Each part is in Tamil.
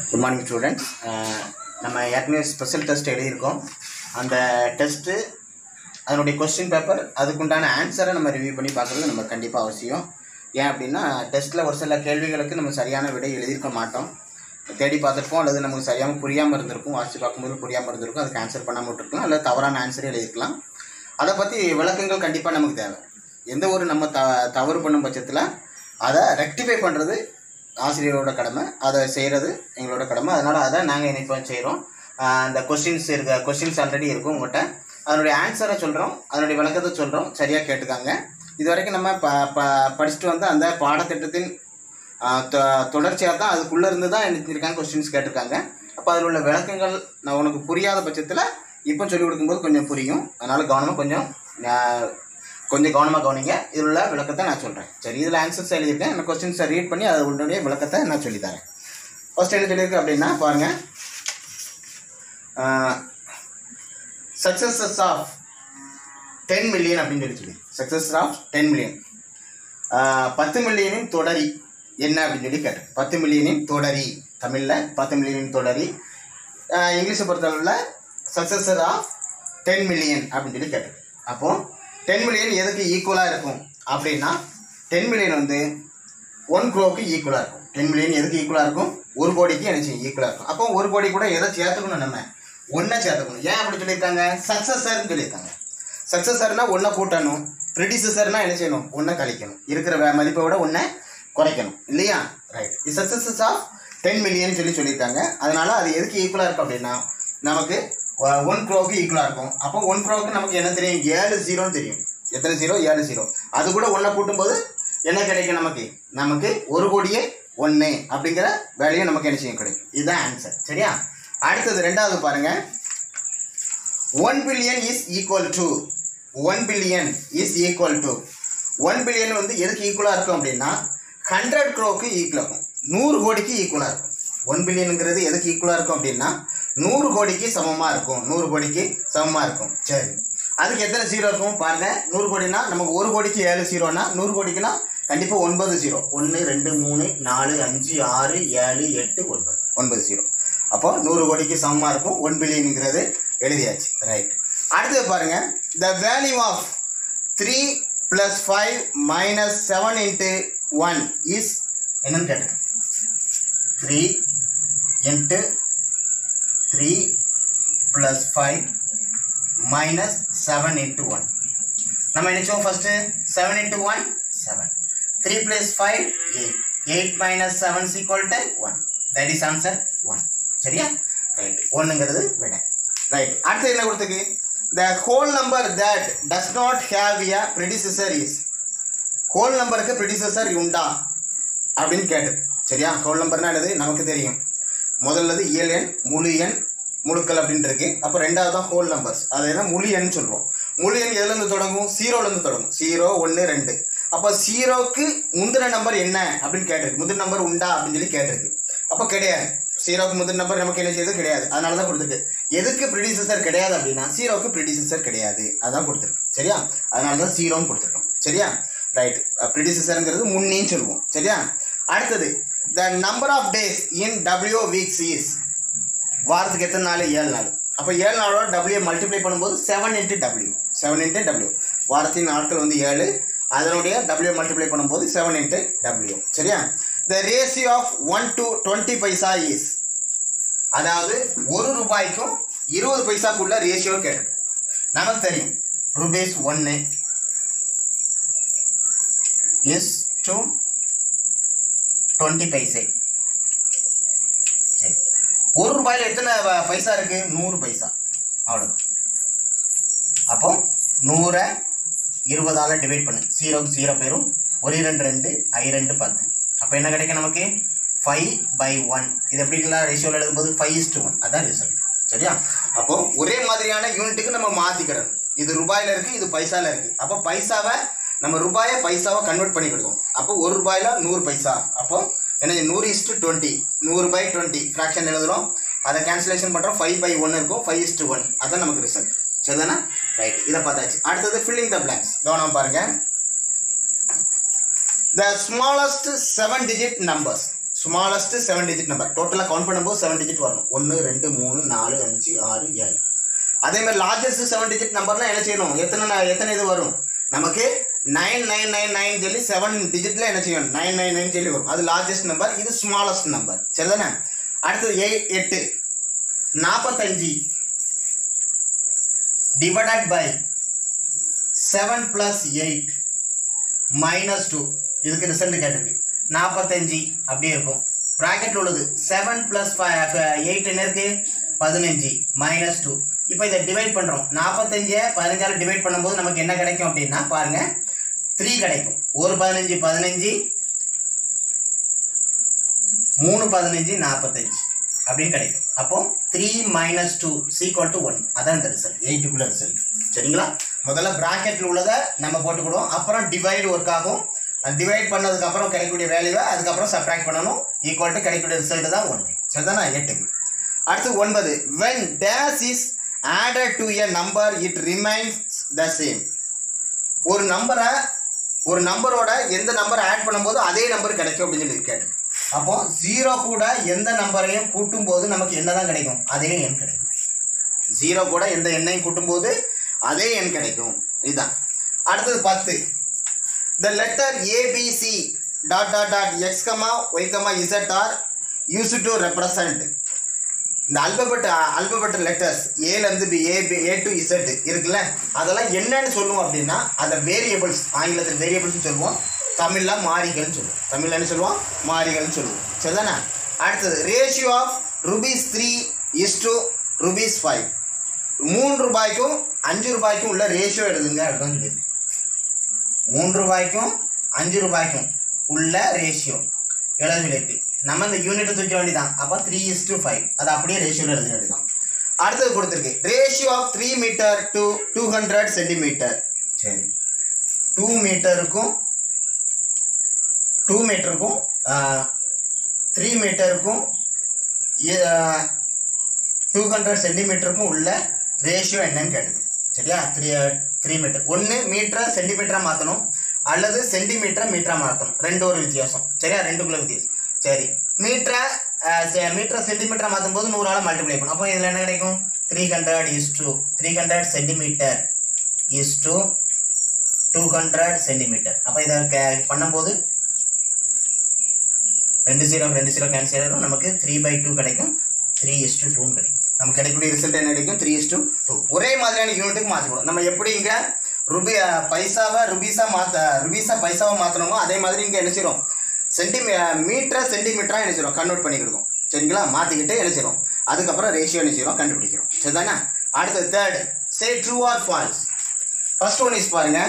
குட் மார்னிங் ஸ்டூடெண்ட்ஸ் நம்ம ஏற்கனவே ஸ்பெஷல் டெஸ்ட் எழுதியிருக்கோம் அந்த டெஸ்ட்டு அதனுடைய கொஸ்டின் பேப்பர் அதுக்குண்டான ஆன்சரை நம்ம ரிவ்யூ பண்ணி பார்க்குறது நம்ம கண்டிப்பாக அவசியம் ஏன் அப்படின்னா டெஸ்ட்டில் ஒரு சில கேள்விகளுக்கு நம்ம சரியான விடை எழுதியிருக்க மாட்டோம் தேடி பார்த்துருப்போம் அல்லது நமக்கு சரியாக புரியாமல் இருந்திருக்கும் வாசித்து பார்க்கும்போது புரியாமல் இருந்திருக்கும் அதுக்கு ஆன்சர் பண்ணாமல் விட்டுருக்கலாம் அல்லது தவறான ஆன்சரே எழுதியிருக்கலாம் அதை பற்றி விளக்கங்கள் கண்டிப்பாக நமக்கு தேவை எந்த ஒரு நம்ம த தவறு பண்ணும் பட்சத்தில் அதை ரெக்டிஃபை பண்ணுறது ஆசிரியரோட கடமை அதை செய்கிறது எங்களோட கடமை அதனால் அதை நாங்கள் இப்போ செய்கிறோம் அந்த கொஸ்டின்ஸ் இருக்க கொஸ்டின்ஸ் ஆல்ரெடி இருக்கும் உங்கள்கிட்ட அதனுடைய ஆன்சரை சொல்கிறோம் அதனுடைய விளக்கத்தை சொல்கிறோம் சரியாக கேட்டுக்காங்க இது வரைக்கும் நம்ம ப ப படிச்சுட்டு வந்து அந்த பாடத்திட்டத்தின் தொடர்ச்சியாக தான் அதுக்குள்ளே இருந்து தான் எழுதியிருக்காங்க கொஸ்டின்ஸ் கேட்டிருக்காங்க அப்போ அதில் உள்ள விளக்கங்கள் நான் உனக்கு புரியாத பட்சத்தில் இப்போ சொல்லிக் கொடுக்கும்போது கொஞ்சம் புரியும் அதனால் கவனமாக கொஞ்சம் ஆஹ், கொஞ்சம் கவனமாக கவனிங்க இதில் உள்ள விளக்கத்தை நான் சொல்கிறேன் சரி இதில் ஆன்சர்ஸ் எழுதியிருக்கேன் அந்த கொஸ்டின்ஸை ரீட் பண்ணி அதை உடனே விளக்கத்தை நான் சொல்லித்தரேன் ஃபர்ஸ்ட் என்ன சொல்லியிருக்கு அப்படின்னா பாருங்கள் சக்ஸஸஸ் ஆஃப் டென் மில்லியன் அப்படின்னு சொல்லி சொல்லி சக்ஸஸ் ஆஃப் டென் மில்லியன் பத்து மில்லியனின் தொடரி என்ன அப்படின்னு சொல்லி கேட்டேன் பத்து மில்லியனின் தொடரி தமிழில் பத்து மில்லியனின் தொடரி ஆஹ் இங்கிலீஷை பொறுத்தளவில் சக்ஸஸர் ஆஃப் டென் மில்லியன் அப்படின்னு சொல்லி கேட்டேன் அப்போ டென் மில்லியன் எதுக்கு ஈக்குவலாக இருக்கும் அப்படின்னா டென் மில்லியன் வந்து ஒன் க்ரோக்கு ஈக்குவலாக இருக்கும் டென் மில்லியன் எதுக்கு ஈக்குவலாக இருக்கும் ஒரு கோடிக்கு என்ன செய்யும் ஈக்குவலாக இருக்கும் அப்போ ஒரு கோடி கூட எதை சேர்த்துக்கணும் நம்ம ஒன்றை சேர்த்துக்கணும் ஏன் அப்படி சொல்லியிருக்காங்க சக்ஸஸர்னு சொல்லியிருக்காங்க சக்ஸஸர்னா ஒன்றை கூட்டணும் ப்ரிடிசஸர்னா என்ன செய்யணும் ஒன்றை கழிக்கணும் இருக்கிற வே- மதிப்பை விட ஒன்றை குறைக்கணும் இல்லையா ரைட் இது சக்ஸஸஸ் ஆஃப் டென் மில்லியன் சொல்லி சொல்லியிருக்காங்க அதனால அது எதுக்கு ஈக்குவலாக இருக்கும் அப்படின்னா நமக்கு ஒன் க்ரோக்கு ஈக்குவலாக இருக்கும் அப்போ ஒன் க்ரோக்கு நமக்கு என்ன தெரியும் ஏழு ஜீரோன்னு தெரியும் எத்தனை ஜீரோ ஏழு ஜீரோ அது கூட ஒன்றை கூட்டும்போது என்ன கிடைக்கும் நமக்கு நமக்கு ஒரு கோடியே ஒன்று அப்படிங்கிற வேல்யூ நமக்கு என்ன செய்யும் கிடைக்கும் இதுதான் ஆன்சர் சரியா அடுத்தது ரெண்டாவது பாருங்க one billion is equal to one billion is equal to one billion வந்து எதுக்கு ஈக்குவலாக இருக்கும் அப்படின்னா ஹண்ட்ரட் க்ரோக்கு ஈக்குவலாக இருக்கும் நூறு கோடிக்கு ஈக்குவலாக இருக்கும் ஒன் பில்லியனுங்கிறது எதுக்கு ஈக்குவலாக இருக்கும் அப்படின்னா நூறு கோடிக்கு சமமாக இருக்கும் நூறு கோடிக்கு சமமாக இருக்கும் சரி அதுக்கு எத்தனை ஜீரோ இருக்கும் பாருங்க நூறு கோடினா நமக்கு ஒரு கோடிக்கு ஏழு ஜீரோனா நூறு கோடிக்குனா கண்டிப்பாக ஒன்பது ஜீரோ ஒன்று ரெண்டு மூணு நாலு அஞ்சு ஆறு ஏழு எட்டு ஒன்பது ஒன்பது ஜீரோ அப்போ நூறு கோடிக்கு சமமாக இருக்கும் ஒன் பில்லியனுங்கிறது எழுதியாச்சு ரைட் அடுத்தது பாருங்க the value of three plus five minus seven into one is என்னன்னு கேட்டேன் three into three plus five minus seven into one நம்ம நினச்சோம் first seven into one seven three plus five eight eight minus seven equal to one that is answer one சரியா ரைட் ஒன்றுங்கிறது விட ரைட் அடுத்து என்ன கொடுத்துருக்கு the whole number that does not have a predecessor is whole நம்பருக்கு ப்ரெடிசஸர் உண்டா அப்படின்னு கேட்டது சரியா ஹோல் நம்பர்னா என்னது நமக்கு தெரியும் முதல்லது இயல் எண் முழு எண் முழுக்கள் அப்படின்னு இருக்கு அப்போ ரெண்டாவது தான் ஹோல் நம்பர்ஸ் அது என்ன முழு எண் சொல்கிறோம் முழு எண் எதுலேருந்து தொடங்கும் ஜீரோலேருந்து தொடங்கும் ஜீரோ ஒன்று ரெண்டு அப்போ ஜீரோக்கு முந்தின நம்பர் என்ன அப்படின்னு கேட்டிருக்கு முந்தின நம்பர் உண்டா அப்படின்னு சொல்லி கேட்டிருக்கு அப்போ கிடையாது ஜீரோக்கு முந்தின நம்பர் நமக்கு என்ன செய்யுது கிடையாது அதனால தான் கொடுத்துருக்கு எதுக்கு ப்ரிடிசஸர் கிடையாது அப்படின்னா ஜீரோக்கு ப்ரிடிசஸர் கிடையாது அதான் கொடுத்துருக்கு சரியா அதனால தான் ஜீரோன்னு கொடுத்துருக்கோம் சரியா ரைட் ப்ரிடிசஸருங்கிறது முன்னின்னு சொல்லுவோம் சரியா அடுத்தது the number of days in W weeks is வாரத்துக்கு எத்தனை நாள் ஏழு நாள் அப்போ ஏழு நாளோட டபிள்யூ மல்டிப்ளை பண்ணும்போது seven into W seven into W வாரத்தின் நாட்கள் வந்து ஏழு அதனுடைய டபிள்யூ மல்டிப்ளை பண்ணும்போது செவன் இன்ட்டு டபிள்யூ சரியா the ratio of one to twenty paisa is அதாவது ஒரு ரூபாய்க்கும் இருபது பைசாக்குள்ள ரேஷியோ கேட்டு நமக்கு தெரியும் ருபீஸ் ஒன்று இஸ் டு டுவெண்ட்டி பைசே சரி ஒரு ரூபாயில் எத்தனை வ- பைசா இருக்கு நூறு பைசா அவ்வளோ அப்போ நூறை இருபதால் டிவைட் பண்ணு ஜீரோக்கு ஜீரோ பேரும் ஒரு ரெண்டு ரெண்டு ஐ ரெண்டு பத்து அப்போ என்ன கிடைக்கும் நமக்கு ஃபைவ் பை ஒன் இது எப்படிங்களா ரேஷியோவில் எழுதும்போது ஃபைவ் இஸ் டு ஒன் அதான் ரிசல்ட் சரியா அப்போ ஒரே மாதிரியான யூனிட்டுக்கு நம்ம மாற்றிக்கிறோம் இது ரூபாயில் இருக்குது இது பைசாவில் இருக்குது அப்போ பைசாவை நம்ம ரூபாயை பைசாவை கன்வெர்ட் பண்ணி கொடுக்கும் அப்போ ஒரு ரூபாயில் நூறு பைசா அப்போ என்ன நூறு இஸ்டு டுவெண்ட்டி நூறு பை டுவெண்ட்டி ஃப்ராக்ஷன் எழுதுறோம் அதை கேன்சலேஷன் பண்ணுறோம் ஃபைவ் பை ஒன் இருக்கும் ஃபைவ் இஸ்டு ஒன் அதான் நமக்கு ரிசல்ட் சரிதானே ரைட் இதை பார்த்தாச்சு அடுத்தது ஃபில்லிங் த பிளாங்க்ஸ் கவனம் பாருங்க the smallest seven digit numbers smallest seven digit number டோட்டலாக கவுண்ட் பண்ணும்போது செவன் டிஜிட் வரணும் ஒன்று ரெண்டு மூணு நாலு அஞ்சு ஆறு ஏழு அதே மாதிரி லார்ஜஸ்ட் செவன் டிஜிட் நம்பர்லாம் என்ன செய்யணும் எத்தனை ந- எத்தனை இது வரும் நமக்கு நைன் நைன் நைன் நைன் சொல்லி செவன் டிஜிட்ல என்ன செய்யணும் நைன் நைன் நைன் சொல்லி வரும் அது லார்ஜஸ்ட் நம்பர் இது ஸ்மாலஸ்ட் நம்பர் சரிதானே அடுத்தது எயிட் எட்டு நாற்பத்தஞ்சு divided by seven plus eight minus two இதுக்கு ரிசல்ட் கேட்டிருக்கு நாற்பத்தஞ்சு அப்படியே இருக்கும் ப்ராக்கெட்டில் உள்ளது செவன் ப்ளஸ் எயிட் என்ன இருக்கு பதினஞ்சு மைனஸ் டூ இப்போ இதை டிவைட் பண்ணுறோம் நாற்பத்தஞ்சை பதினஞ்சால் டிவைட் பண்ணும்போது நமக்கு என்ன கிடைக்கும் அப்படின்னா பாருங்க த்ரீ கிடைக்கும் ஒரு பதினஞ்சு பதினஞ்சு மூணு பதினஞ்சு நாற்பத்தஞ்சு அப்படின்னு கிடைக்கும் அப்போ three minus two equal to one அதான் இந்த ரிசல்ட் எயிட்டுக்குள்ள ரிசல்ட் சரிங்களா முதல்ல ப்ராக்கெட்டில் உள்ளதை நம்ம போட்டுக்கிடுவோம் அப்புறம் டிவைட் ஒர்க் ஆகும் டிவைட் பண்ணதுக்கு அப்புறம் கிடைக்கக்கூடிய வேல்யூவை அதுக்கப்புறம் சப்ராக்ட் பண்ணணும் ஈக்குவல் டு கிடைக்கக்கூடிய ரிசல்ட் தான் ஒன்று சரிதானா எட்டுக்கு அடுத்து ஒன்பது when dash is added to a number it remains the same ஒரு நம்பரை ஒரு நம்பரோட எந்த நம்பரை ஆட் பண்ணும்போது அதே நம்பர் கிடைக்கும் அப்படின்னு சொல்லி கேட்டு அப்போ ஜீரோ கூட எந்த நம்பரையும் கூட்டும் போது நமக்கு என்னதான் கிடைக்கும் அதே எண் கிடைக்கும் ஜீரோ கூட எந்த எண்ணையும் கூட்டும்போது அதே எண் கிடைக்கும் இதுதான் அடுத்தது பத்து the letter ABC dot dot dot X comma Y comma Z are use to represent இந்த அல்பபெட் அல்பபெட் லெட்டர்ஸ் ஏலேருந்து B A A to Z இருக்குல்ல அதெல்லாம் என்னன்னு சொல்லுவோம் அப்படின்னா அதை வேரியபிள்ஸ் ஆங்கிலத்தில் வேரியபிள்ஸ் சொல்லுவோம் தமிழில் மாறிகள்னு சொல்லுவோம் தமிழ்ல என்ன சொல்லுவோம் மாறிகள்னு சொல்லுவோம் சரிதானே அடுத்தது ratio of rupees three is to rupees five மூன்று ரூபாய்க்கும் அஞ்சு ரூபாய்க்கும் உள்ள ரேஷியோ எழுதுங்க அப்படின்னு சொல்லி மூன்று ரூபாய்க்கும் அஞ்சு ரூபாய்க்கும் உள்ள ரேஷியோ எழுத சொல்லியிருக்கு நம்ம இந்த யூனிட்டை தூக்க வேண்டியதான் அப்போ த்ரீ இஸ் டு ஃபைவ் அது அப்படியே ரேஷியோவில் எழுத வேண்டியதான் அடுத்தது கொடுத்துருக்கு ratio of three metre to two hundred centimetre சரி டூ மீட்டருக்கும் டூ மீட்டருக்கும் த்ரீ மீட்டருக்கும் டூ ஹண்ட்ரட் சென்டிமீட்டருக்கும் உள்ள ரேஷியோ என்னன்னு கேட்டது சரியா த்ரீ த்ரீ மீட்டர் ஒன்று மீட்டரை சென்டிமீட்டராக மாற்றணும் அல்லது சென்டிமீட்டரை மீட்டராக மாற்றணும் ரெண்டு ஒரு வித்தியாசம் சரியா ரெண்டுக்குள்ள வித்தியாசம் சரி மீட்டரை மீட்டரை சென்டிமீட்டராக மாற்றும் போது நூறால் மல்டிப்ளை பண்ணும் அப்போ இதில் என்ன கிடைக்கும் three hundred is two three hundred centimetre is two two hundred centimetre அப்போ இதை கே- பண்ணும்போது ரெண்டு ஜீரோ ரெண்டு ஜீரோ கேன்சல் ஆகிடும் நமக்கு த்ரீ பை டூ கிடைக்கும் த்ரீ இஸ் டு டூன்னு கிடைக்கும் நமக்கு கிடைக்கக்கூடிய ரிசல்ட் என்ன கிடைக்கும் த்ரீ இஸ் டு டூ ஒரே மாதிரியான யூனிட்டுக்கு மாற்றிக்கணும் நம்ம எப்படி இங்கே ருபி அஹ், பைசாவை ருபீஸா மாற்ற ருபீஸா பைசாவை மாற்றணுமோ அதே மாதிரி இங்கே என்ன செய்றோம் சென்டிமீ மீட்டரை சென்டிமீட்டராக என்ன செய்றோம் கன்வெர்ட் பண்ணிக்கிடுவோம் சரிங்களா மாற்றிக்கிட்டு என்ன செய்றோம் அதுக்கப்புறம் ரேஷியோ என்ன செய்றோம் கண்டுபிடிக்கிறோம் சரிதானே அடுத்தது third say true or false first one is பாருங்க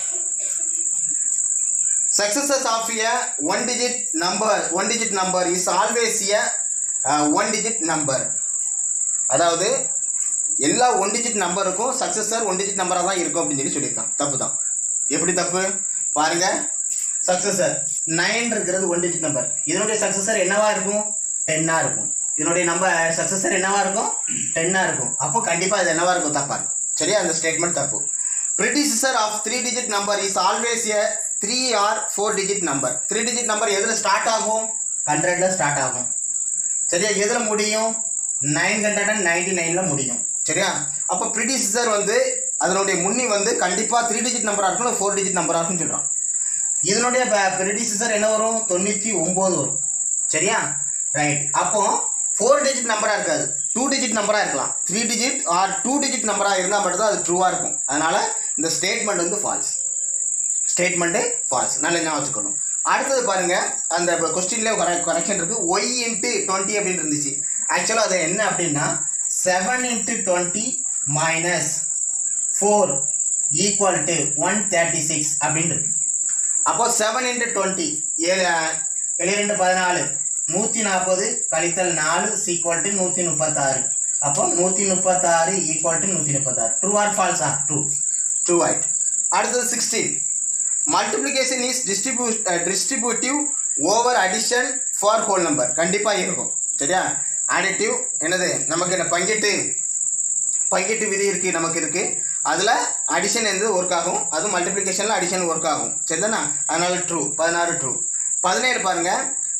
successes of a one digit number one digit number is always a uh, one digit number அதாவது எல்லா ஒன் டிஜிட் நம்பருக்கும் சக்ஸஸர் ஒன் டிஜிட் நம்பராக தான் இருக்கும் அப்படின்னு சொல்லி சொல்லியிருக்கான் தப்பு தான் எப்படி தப்பு பாருங்க சக்ஸஸர் நைன் இருக்கிறது ஒன் டிஜிட் நம்பர் இதனுடைய சக்ஸஸர் என்னவா இருக்கும் டென்னாக இருக்கும் இதனுடைய நம்பர் சக்ஸஸர் என்னவா இருக்கும் டென்னாக இருக்கும் அப்போ கண்டிப்பாக இது என்னவா இருக்கும் தப்பா இருக்கும் சரியா அந்த ஸ்டேட்மெண்ட் தப்பு predecessor of three digit number is always a three or four digit number three digit number எதில் ஸ்டார்ட் ஆகும் ஹண்ட்ரட்ல ஸ்டார்ட் ஆகும் சரியா எதில் முடியும் நைன் ஹண்ட்ரட் அண்ட் நைன்டி நைனில் முடியும் சரியா அப்போ ப்ரிடிசிசர் வந்து அதனுடைய முன்னி வந்து கண்டிப்பாக த்ரீ டிஜிட் நம்பராக இருக்கும் இல்லை ஃபோர் டிஜிட் நம்பராக இருக்கும்னு சொல்கிறான் இதனுடைய ப்ரிடிசிசர் என்ன வரும் தொண்ணூற்றி ஒம்பது வரும் சரியா ரைட் அப்போ ஃபோர் டிஜிட் நம்பராக இருக்காது டூ டிஜிட் நம்பராக இருக்கலாம் three digit or two digit நம்பராக இருந்தால் மட்டும்தான் அது ட்ரூவாக இருக்கும் அதனால் இந்த ஸ்டேட்மெண்ட் வந்து ஃபால்ஸ் ஸ்டேட்மெண்ட்டு ஃபால்ஸ் நல்லா ஞாபகம் வச்சுக்கணும் அடுத்தது பாருங்க அந்த கொஸ்டின்ல கரெக்ஷன் இருக்கு ஒய் இன்ட்டு டுவெண்ட்டி அப்படின்னு இருந்துச்சு ஆக்சுவலாக அது என்ன அப்படின்னா seven into twenty minus four equal to one thirty six அப்படின்னு இருக்கு அப்போ செவன் இன்ட்டு டுவெண்ட்டி ஏழு ஏழு ரெண்டு பதினாலு நூற்றி நாற்பது கழித்தல் நாலு சீக்குவல் டு நூற்றி முப்பத்தாறு அப்போ நூற்றி முப்பத்தாறு ஈக்குவல் டு நூற்றி முப்பத்தாறு ட்ரூ ஆர் ஃபால்ஸா ட்ரூ ட்ரூ ஆயிட்டு அடுத்தது sixteen multiplication is distribu distributive over addition for whole number கண்டிப்பாக இருக்கும் சரியா அடிட்டிவ் என்னது நமக்கு என்ன பங்கீட்டு பங்கீட்டு விதி இருக்குது நமக்கு இருக்குது அதில் அடிஷன் வந்து ஒர்க் ஆகும் அதுவும் மல்டிப்ளிகேஷனில் அடிஷன் ஒர்க் ஆகும் சரிதானா அதனால ட்ரூ பதினாறு ட்ரூ பதினேழு பாருங்க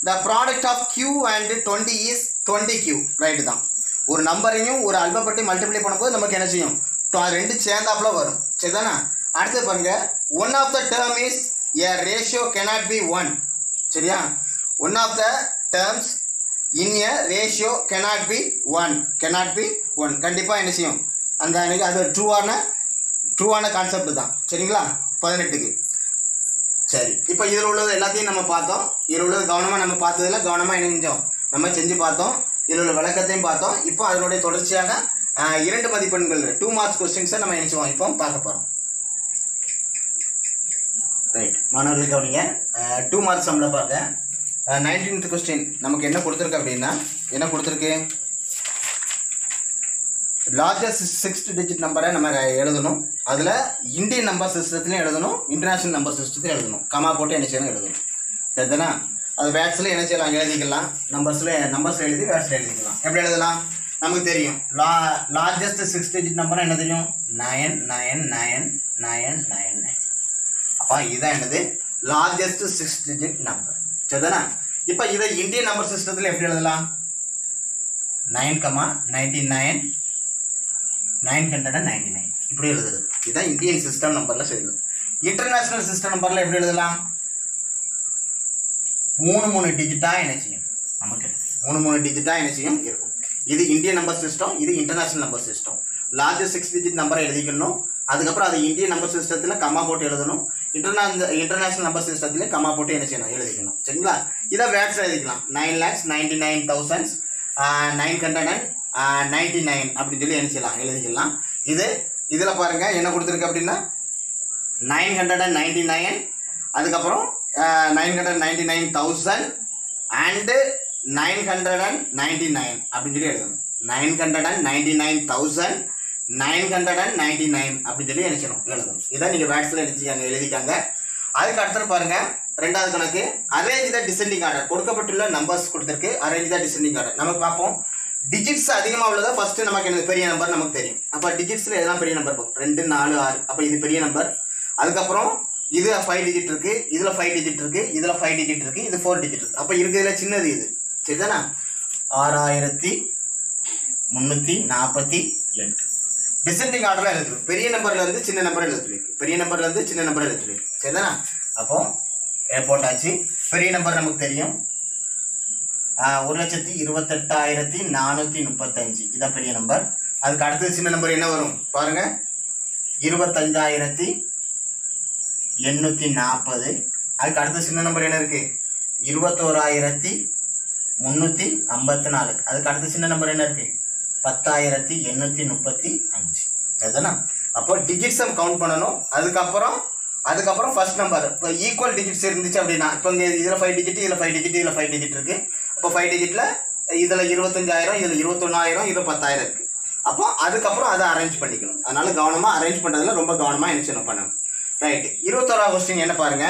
the product of Q and twenty is twenty Q right தான் ஒரு நம்பரையும் ஒரு அல்பப்பட்டி மல்டிப்ளை பண்ணும்போது நமக்கு என்ன செய்யும் டு- ரெண்டு சேர்ந்தாப்புல வரும் சரிதானா அடுத்து பாருங்க one of the term is A ratio cannot be one சரியா one of the terms in a ratio cannot be one cannot be one கண்டிப்பாக என்ன செய்யும் அந்த அன்னைக்கு அது ட்ரூவான ட்ரூவான கான்செப்ட் தான் சரிங்களா பதினெட்டுக்கு சரி இப்போ இதில் உள்ளது எல்லாத்தையும் நம்ம பார்த்தோம் இதில் உள்ளது கவனமாக நம்ம பார்த்ததுல கவனமாக என்ன செஞ்சோம் நம்ம செஞ்சு பார்த்தோம் இதில் உள்ள விளக்கத்தையும் பார்த்தோம் இப்போ அதனுடைய தொடர்ச்சியாக ஆஹ், இரண்டு மதிப்பெண்கள் டூ மார்க்ஸ் கொஸ்டின்ஸை நம்ம நினைச்சுவோம் இப்போ பார்க்க போகிறோம் ரைட் மாணவர்களுக்கு கவனிங்க டூ மார்க்ஸ் நம்மள பார்க்க நைன்டீன்த் கொஸ்டின் நமக்கு என்ன கொடுத்துருக்கு அப்படின்னா என்ன கொடுத்துருக்கு லார்ஜஸ்ட் சிக்ஸ்த் டிஜிட் நம்பரை நம்ம எழுதணும் அதில் இந்தியன் நம்பர் சிஸ்டத்துலையும் எழுதணும் இன்டர்நேஷனல் நம்பர் சிஸ்டத்துலையும் எழுதணும் கமா போட்டு என்ன செய்யணும் எழுதணும் சரிதானா அது வேட்ஸில் என்ன செய்யலாம் எழுதிக்கலாம் நம்பர்ஸில் நம்பர்ஸில் எழுதி வேட்ஸில் எழுதிக்கலாம் எப்படி எழுதலாம் நமக்கு தெரியும் லா லார்ஜஸ்ட் சிக்ஸ் டிஜிட் நம்பர் என்ன தெரியும் nine nine nine nine nine nine அப்போ இதான் என்னது லார்ஜஸ்ட் சிக்ஸ் டிஜிட் நம்பர் சரிதானா இப்போ இதை இந்தியன் நம்பர் சிஸ்டத்தில் எப்படி எழுதலாம் nine comma ninety nine nine hundred and ninety nine இப்படி எழுதுறது இதுதான் இந்தியன் சிஸ்டம் நம்பரில் செய்யுது இன்டர்நேஷனல் சிஸ்டம் நம்பரில் எப்படி எழுதலாம் மூணு மூணு டிஜிட்டாக என்ன செய்யும் நமக்கு இருக்கு. மூணு மூணு டிஜிட்டாக என்ன செய்யும் இருக்கும் இது இந்தியன் நம்பர் சிஸ்டம் இது international number system largest six digit நம்பரை எழுதிக்கணும் அதுக்கப்புறம் அது இந்தியன் நம்பர் சிஸ்டத்தில் கம்மா போட்டு எழுதணும் இன்டர்நா இன்டர்நேஷனல் நம்பர் சிஸ்டத்தில் கம்மா போட்டு என்ன செய்யணும் எழுதிக்கணும் சரிங்களா இதை வேட்ஸ் எழுதிக்கலாம் nine lakhs ninety nine thousands nine hundred and ninety nine அப்படின்னு சொல்லி என்ன செய்யலாம் எழுதிக்கலாம் இது இதில் பாருங்கள் என்ன கொடுத்துருக்கு அப்படின்னா nine hundred and ninety nine அதுக்கப்புறம் nine hundred ninety nine thousand and nine hundred and ninety nine அப்படின்னு சொல்லி எழுதணும் nine hundred and ninety nine thousand nine hundred and ninety nine அப்படின்னு சொல்லி நினைச்சணும் எழுதணும் இதை நீங்கள் வேட்ஸில் நினச்சிக்காங்க எழுதிக்காங்க அதுக்கு அடுத்தது பாருங்க ரெண்டாவது கணக்கு அரேஞ்ச் த டிசெண்டிங் ஆர்டர் கொடுக்கப்பட்டுள்ள நம்பர்ஸ் கொடுத்துருக்கு அரேஞ்ச் த டிசெண்டிங் ஆர்டர் நம்ம பார்ப்போம் டிஜிட்ஸ் அதிகமாக உள்ளதா ஃபர்ஸ்ட் நமக்கு என்னது பெரிய நம்பர் நமக்கு தெரியும் அப்போ டிஜிட்ஸில் எதெல்லாம் பெரிய நம்பர் இருக்கும் ரெண்டு நாலு ஆறு அப்போ இது பெரிய நம்பர் அதுக்கப்புறம் இது ஃபைவ் டிஜிட் இருக்கு இதுல ஃபைவ் டிஜிட் இருக்கு இதுல ஃபைவ் டிஜிட் இருக்கு இது ஃபோர் டிஜிட் இருக்கு அப்போ இருக்கிறதுல சின்னது இது சரிதானா ஆறாயிரத்தி முந்நூற்றி நாற்பத்தி எட்டு டிசெண்டிங் ஆர்டரில் எழுதுருக்கு பெரிய நம்பர்ல இருந்து சின்ன நம்பர் எழுதுருக்கு பெரிய நம்பர்ல இருந்து சின்ன நம்பர் எழுதுருக்கு சரிதானா அப்போ ஏ போட்டாச்சு பெரிய நம்பர் நமக்கு தெரியும் ஆஹ், ஒரு லட்சத்தி இருபத்தெட்டாயிரத்தி நானூற்றி முப்பத்தஞ்சு இதான் பெரிய நம்பர் அதுக்கு அடுத்தது சின்ன நம்பர் என்ன வரும் பாருங்க இருபத்தஞ்சாயிரத்தி எண்ணூற்றி நாற்பது அதுக்கு அடுத்த சின்ன நம்பர் என்ன இருக்கு இருபத்தோராயிரத்தி முந்நூற்றி ஐம்பத்தி நாலு அதுக்கு அடுத்த சின்ன நம்பர் என்ன இருக்கு பத்தாயிரத்தி எண்ணூற்றி முப்பத்தி அஞ்சு சரிதானா அப்போ டிஜிட்ஸை கவுண்ட் பண்ணணும் அதுக்கப்புறம் அதுக்கப்புறம் ஃபர்ஸ்ட் நம்பர் இப்போ ஈக்குவல் டிஜிட்ஸ் இருந்துச்சு அப்படின்னா இப்போ இங்கே இதில் ஃபைவ் டிஜிட் இதில் ஃபைவ் டிஜிட் இதில் ஃபைவ் டிஜிட் இருக்கு அப்போ ஃபைவ் டிஜிட்டில் இதில் இருபத்தஞ்சாயிரம் இதில் இருபத்தொன்னாயிரம் இதில் பத்தாயிரம் இருக்கு அப்போ அதுக்கப்புறம் அதை அரேஞ்ச் பண்ணிக்கணும் அதனால கவனமாக அரேஞ்ச் பண்ணுறதுல ரொம்ப கவனமாக என்ன செய்யணும் பண்ணணும் ரைட் இருபத்தோரா கொஸ்டின் என்ன பாருங்க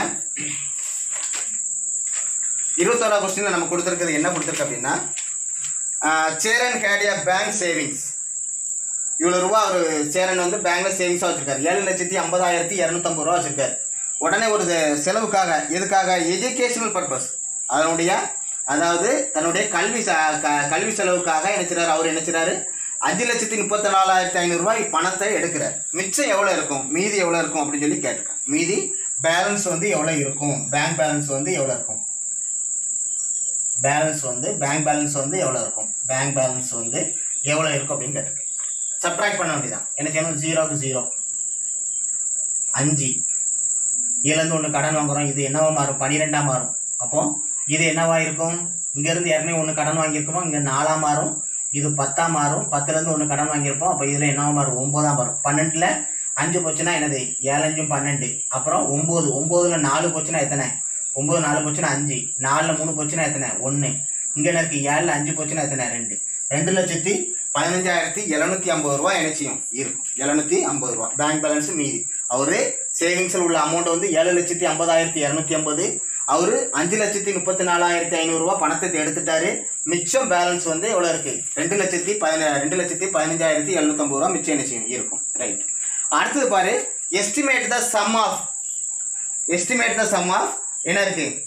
இருபத்தோரா கொஸ்டின்ல நம்ம கொடுத்துருக்கிறது என்ன கொடுத்துருக்கு அப்படின்னா சேரன் ஹேடியா பேங்க் சேவிங்ஸ் இவ்வளோ ரூபா ஒரு சேரன் வந்து பேங்க்ல சேவிங்ஸாக வச்சிருக்காரு ஏழு லட்சத்தி ஐம்பதாயிரத்தி இரநூத்தம்பது ரூபா வச்சிருக்காரு உடனே ஒரு இது- செலவுக்காக எதுக்காக எஜுகேஷனல் பர்பஸ் அதனுடைய அதாவது தன்னுடைய கல்வி ச- க- கல்வி செலவுக்காக நினைச்சாரு அவர் நினைச்சாரு அஞ்சு லட்சத்தி முப்பத்தி நாலாயிரத்தி ஐநூறுரூவாய் பணத்தை எடுக்கிறார் மிச்சம் எவ்வளோ இருக்கும் மீதி எவ்வளோ இருக்கும் அப்படின்னு சொல்லி கேட்டிருக்கேன் மீதி பேலன்ஸ் வந்து எவ்வளோ இருக்கும் பேங்க் பேலன்ஸ் வந்து எவ்வளோ இருக்கும் பேலன்ஸ் வந்து பேங்க் பேலன்ஸ் வந்து எவ்வளோ இருக்கும் பேங்க் பேலன்ஸ் வந்து எவ்வளோ இருக்கும் அப்படின்னு கேட்டிருக்கேன் சப்ட்ராக்ட் பண்ண வேண்டியதான் என்ன செய்யணும் ஜீரோக்கு ஜீரோ அஞ்சு இதுலேருந்து ஒன்று கடன் வாங்குறோம் இது என்னவா மாறும் பன்னிரெண்டா மாறும் அப்போ இது என்னவா இருக்கும் இங்கேருந்து ஏற்கனவே ஒன்று கடன் வாங்கியிருக்கோமோ இங்கே நாலா மாறும் இது பத்தா மாறும் பத்துலேருந்து ஒன்று கடன் வாங்கியிருப்போம் அப்போ இதில் என்னவா மாறும் ஒம்போதா மாறும் பன்னெண்டில் அஞ்சு போச்சுன்னா என்னது ஏழஞ்சும் பன்னெண்டு அப்புறம் ஒம்பது ஒம்போதுல நாலு போச்சுன்னா எத்தனை ஒம்பது நாலு போச்சுன்னா அஞ்சு நாலில் மூணு போச்சுன்னா எத்தனை ஒன்று இங்கே என்ன இருக்கு ஏழில் அஞ்சு போச்சுன்னா எத்தனை ரெண்டு ரெண்டு லட்சத்தி பதினஞ்சாயிரத்தி எழுநூத்தி ஐம்பது ரூபா என்ன செய்யும் இருக்கும் எழுநூத்தி ஐம்பது ரூபா பேங்க் பேலன்ஸ் மீதி அவரு சேவிங்ஸில் உள்ள அமௌண்ட் வந்து ஏழு லட்சத்தி ஐம்பதாயிரத்தி இரநூத்தி ஐம்பது அவரு அஞ்சு லட்சத்தி முப்பத்தி நாலாயிரத்தி ஐநூறுரூவா பணத்தை எடுத்துட்டாரு மிச்சம் பேலன்ஸ் வந்து எவ்வளோ இருக்கு ரெண்டு லட்சத்தி பதின ரெண்டு லட்சத்தி பதினஞ்சாயிரத்தி எழுநூத்தம்பது ரூபா மிச்சம் என்ன செய்யும் இருக்கும் ரைட் அடுத்தது பாரு estimate the sum of estimate the sum of என்ன இருக்கு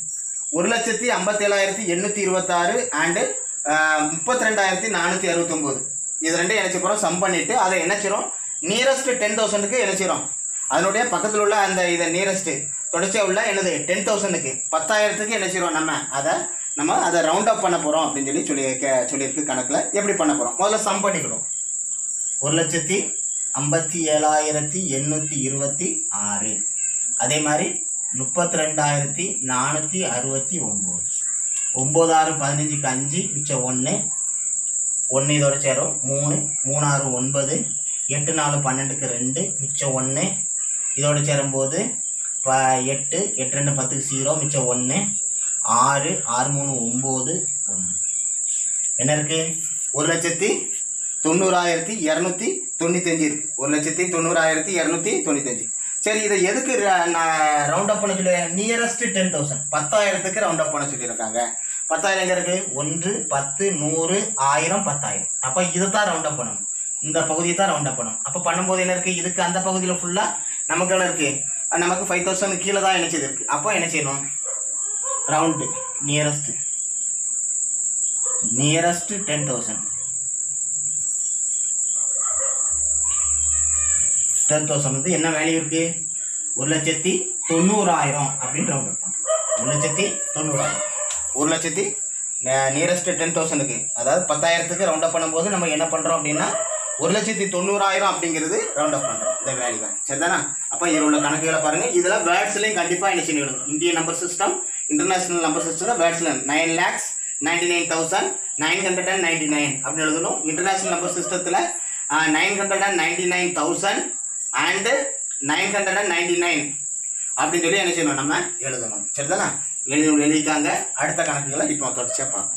ஒரு லட்சத்தி ஐம்பத்தேழாயிரத்தி எண்ணூற்றி இருபத்தாறு அண்டு முப்பத்தி ரெண்டாயிரத்தி நானூற்றி அறுபத்தொம்போது இது ரெண்டையும் இணைச்சி போகிறோம் சம் பண்ணிவிட்டு அதை இணைச்சிரும் நியரஸ்ட் டென் தௌசண்ட்க்கு இணைச்சிரும் அதனுடைய பக்கத்தில் உள்ள அந்த இதை நியரஸ்ட்டு தொடர்ச்சியாக உள்ள என்னது டென் தௌசண்ட்க்கு பத்தாயிரத்துக்கு இணைச்சிரும் நம்ம அதை நம்ம அதை ரவுண்ட் அப் பண்ண போகிறோம் அப்படின்னு சொல்லி சொல்லி கே சொல்லியிருக்கு கணக்கில் எப்படி பண்ண போகிறோம் முதல்ல சம் பண்ணிக்கிறோம் ஒரு லட்சத்தி ஐம்பத்தி ஏழாயிரத்தி எண்ணூற்றி இருபத்தி ஆறு அதே மாதிரி முப்பத்தி ரெண்டாயிரத்தி நானூற்றி அறுபத்தி ஒம்பது ஒம்பது ஆறு பதினஞ்சுக்கு அஞ்சு மிச்சம் ஒன்று ஒன்று இதோட சேரும் மூணு மூணாறு ஒன்பது எட்டு நாலு பன்னெண்டுக்கு ரெண்டு மிச்சம் ஒன்று இதோட சேரும்போது ப எட்டு எட்டு ரெண்டு பத்துக்கு ஜீரோ மிச்சம் ஒன்று ஆறு ஆறு மூணு ஒம்பது ஒன்று என்ன இருக்குது ஒரு லட்சத்தி தொண்ணூறாயிரத்தி இரநூத்தி தொண்ணூத்தஞ்சு இருக்குது ஒரு லட்சத்தி தொண்ணூறாயிரத்தி இரநூத்தி தொண்ணூத்தஞ்சு சரி இதை எதுக்கு ர- நான் ரவுண்ட் அப் பண்ண சொல்லி நியரஸ்ட் டென் தௌசண்ட் பத்தாயிரத்துக்கு ரவுண்ட் அப் பண்ண சொல்லியிருக்காங்க பத்தாயிரம் எங்கே இருக்குது ஒன்று பத்து நூறு ஆயிரம் பத்தாயிரம் அப்போ இதை தான் ரவுண்ட் அப் பண்ணணும் இந்த பகுதியை தான் ரவுண்ட் அப் பண்ணணும் அப்போ பண்ணும்போது என்ன இருக்குது இதுக்கு அந்த பகுதியில் ஃபுல்லாக நமக்கு என்ன இருக்குது நமக்கு ஃபைவ் தௌசண்ட் கீழே தான் இணைச்சது இருக்குது அப்போ என்ன செய்யணும் round nearest nearest ten thousand ten thousand வந்து என்ன வேல்யூ இருக்கு ஒரு லட்சத்தி தொண்ணூறாயிரம் அப்படின்னு ரவுண்ட் இருப்பாங்க ஒரு லட்சத்தி தொண்ணூறாயிரம் ஒரு லட்சத்தி நியரஸ்ட் டென் தௌசண்ட்க்கு அதாவது பத்தாயிரத்துக்கு ரவுண்ட் அப் பண்ணும்போது நம்ம என்ன பண்ணுறோம் அப்படின்னா ஒரு லட்சத்தி தொண்ணூறாயிரம் அப்படிங்கிறது ரவுண்ட் அப் பண்ணுறோம் இந்த வேல்யூ தான் சரிதானா அப்போ இதில் உள்ள கணக்குகளை பாருங்கள் இதில் வேர்ட்ஸ்லையும் கண்டிப்பாக என்ன செய்யணும் எழுதணும் Indian number system international number system வேர்ட்ஸில் nine lakhs ninety nine thousand nine hundred and ninety nine அப்படின்னு எழுதணும் இன்டர்நேஷனல் நம்பர் சிஸ்டத்தில் nine hundred and ninety nine thousand and nine hundred and ninety nine அப்படின்னு சொல்லி என்ன செய்யணும் நம்ம எழுதணும் சரிதானா எழுதி எழுதிக்காங்க அடுத்த கணக்குகளை இப்போ தொடர்ச்சியாக பார்ப்போம்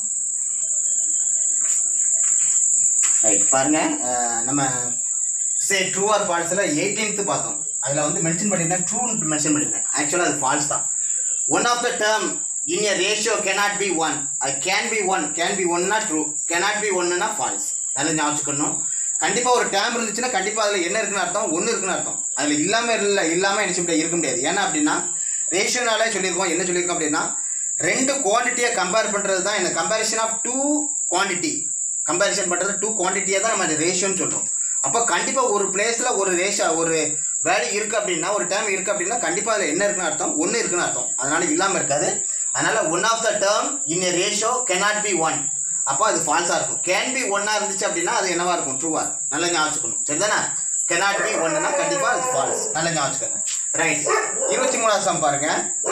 ரைட் பாருங்க அஹ், நம்ம சே ட்ரூ ஆர் ஃபால்ஸில் எயிட்டீன்த்து பார்த்தோம் அதில் வந்து மென்ஷன் பண்ணியிருந்தேன் ட்ரூன்னு மென்ஷன் பண்ணியிருந்தேன் ஆக்சுவலாக அது ஃபால்ஸ் தான் one of the term in a ratio cannot be one அது can be one can be ஒன்னா ட்ரூ cannot பி ஒன்னுனா ஃபால்ஸ் நல்லா ஞாபகம் வச்சுக்கணும் கண்டிப்பாக ஒரு டேம் இருந்துச்சுன்னா கண்டிப்பாக அதில் என்ன இருக்குன்னு அர்த்தம் ஒன்று இருக்குன்னு அர்த்தம் அதில் இல்லாமல் இல்லை இல்லாமல் என்ன செய்ய முடியாது இருக்க முடியாது ஏன்னா அப்படின்னா ரேஷியோனாலே சொல்லியிருக்கோம் என்ன சொல்லியிருக்கோம் அப்படின்னா ரெண்டு குவான்டிட்டியை கம்பேர் பண்ணுறது தான் இந்த comparison of two quantity comparison பண்ணுறது டூ குவான்டிட்டியை தான் நம்ம ரேஷியோன்னு சொல்கிறோம் அப்போ கண்டிப்பாக ஒரு பிளேஸில் ஒரு ரேஷா ஒரு வேல்யூ இருக்குது அப்படின்னா ஒரு டேர்ம் இருக்குது அப்படின்னா கண்டிப்பாக அதில் என்ன இருக்குன்னு அர்த்தம் ஒன்று இருக்குன்னு அர்த்தம் அதனால் இல்லாமல் இருக்காது அதனால் one of the term in A ratio cannot be one அப்போ அது ஃபால்ஸாக இருக்கும் கேன் பி ஒன்னாக இருந்துச்சு அப்படின்னா அது என்னவா இருக்கும் ட்ரூவா நல்லா ஞாபகம் வச்சுக்கணும் சரிதானே cannot பி ஒன்னுனா கண்டிப்பாக அது ஃபால்ஸ் நல்லா ஞாபகம் வச்சுக்கோங்க ரைட் இருபத்தி மூணாவது சம் பாருங்க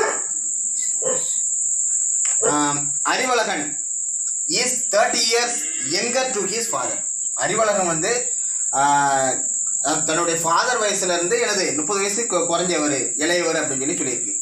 ஆம், Arivazhagan is thirty years younger to his father Arivazhagan வந்து ஆஹ், அஹ், தன்னுடைய ஃபாதர் வயசுலேருந்து எனது முப்பது வயசு கொ- குறைஞ்சவர் இளையவர் அப்படின்னு சொல்லி சொல்லியிருக்கு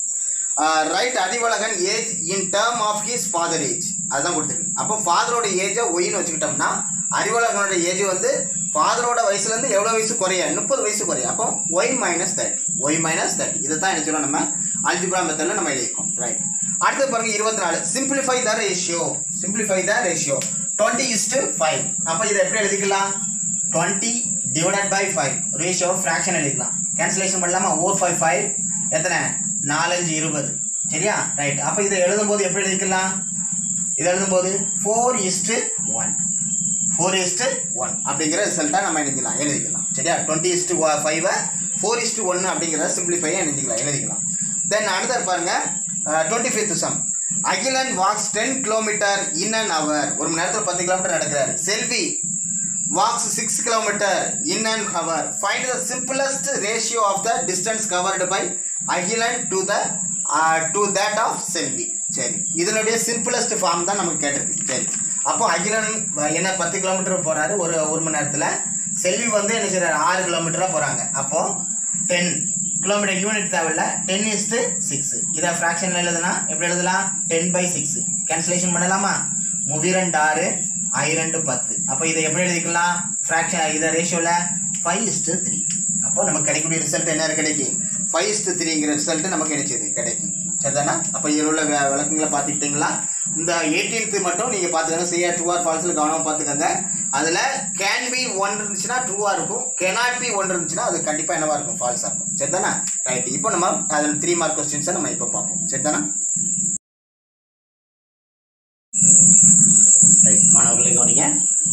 right Arivazhagan age in term of his father age அதுதான் கொடுத்துருக்கு அப்போ ஃபாதரோட ஏஜை ஒய்னு வச்சுக்கிட்டோம்னா அறிவழகனோட ஏஜ் வந்து ஃபாதரோட வயசுலேருந்து எவ்வளோ வயசு குறைய முப்பது வயசு குறைய அப்போ Y minus thirty Y minus thirty இதை தான் என்ன சொல்றோம் நம்ம அல்ஜிப்ரா மெத்தடில் நம்ம எழுதியிருக்கோம் ரைட் அடுத்து பாருங்க இருபத்தி நாலு simplify the ratio simplify the ratio twenty is to five அப்போ இதை எப்படி எழுதிக்கலாம் twenty divided by five ratio fraction எழுதிக்கலாம் கேன்சலேஷன் பண்ணலாமா ஓர் ஃபைவ் ஃபைவ் எத்தனை நாலஞ்சு இருபது சரியா ரைட் அப்போ இதை எழுதும்போது எப்படி எழுதிக்கலாம் இதை எழுதும்போது four is to one four is to one அப்படிங்கிற ரிசல்ட்டாக நம்ம எழுதிக்கலாம் எழுதிக்கலாம் சரியா டுவெண்ட்டி இஸ்டு ஃபைவை ஃபோர் இஸ்டு ஒன்று அப்படிங்கிறத சிம்பிளிஃபையாக எழுதிக்கலாம் எழுதிக்கலாம் தென் அடுத்தது பாருங்க twenty fifth sum Akilan walks ten kilometre in an hour ஒரு மணி நேரத்தில் பத்து கிலோமீட்டர் நடக்கிறாரு Selvi walks 6 kilometer in an hour find the simplest ratio of the distance covered by agilan to the uh, to that of selvi சரி இதனுடைய சிம்பிளஸ்ட் ஃபார்ம் தான் நமக்கு கேட்டிருக்கு சரி அப்போ அகிலன் வ- என்ன பத்து கிலோமீட்டர் போறாரு ஒரு ஒரு மணி நேரத்தில் செல்வி வந்து என்ன செய்றாரு ஆறு கிலோமீட்டராக போகிறாங்க அப்போ டென் கிலோமீட்டர் யூனிட் தேவையில்ல டென் இஸ்ட்டு சிக்ஸ் இதை ஃப்ராக்ஷன் எழுதுனா எப்படி எழுதலாம் டென் பை சிக்ஸ் கேன்சலேஷன் பண்ணலாமா முவிரண்டு ஆறு ஐரெண்டு பத்து அப்போ இதை எப்படி எழுதிக்கலாம் ஃப்ராக்ஷன் இதை ரேஷியோவில் ஃபைவ் இஸ்ட்டு த்ரீ அப்போ நமக்கு கிடைக்கக்கூடிய ரிசல்ட் என்ன கிடைக்கும் ஃபைவ் இஸ்ட்டு த்ரீங்கிற ரிசல்ட் நமக்கு கிடைச்சது கிடைக்கும் சரிதானா அப்போ இதில் உள்ள வி- விளக்கங்களை பார்த்துக்கிட்டிங்களா இந்த எயிட்டீன்த்து மட்டும் நீங்கள் பார்த்துக்கங்க சிஆர் ட்ரூ ஆர் ஃபால்ஸில் கவனமாக பார்த்துக்கோங்க அதில் கேன் பி ஒன் இருந்துச்சுன்னா ட்ரூவாக இருக்கும் கேனாட் பி ஒன் இருந்துச்சுன்னா அது கண்டிப்பாக என்னவா இருக்கும் ஃபால்ஸாக இருக்கும் சரிதானா ரைட் இப்போ நம்ம அதில் த்ரீ மார்க் கொஸ்டின்ஸை நம்ம இப்போ பார்ப்போம் சரிதானா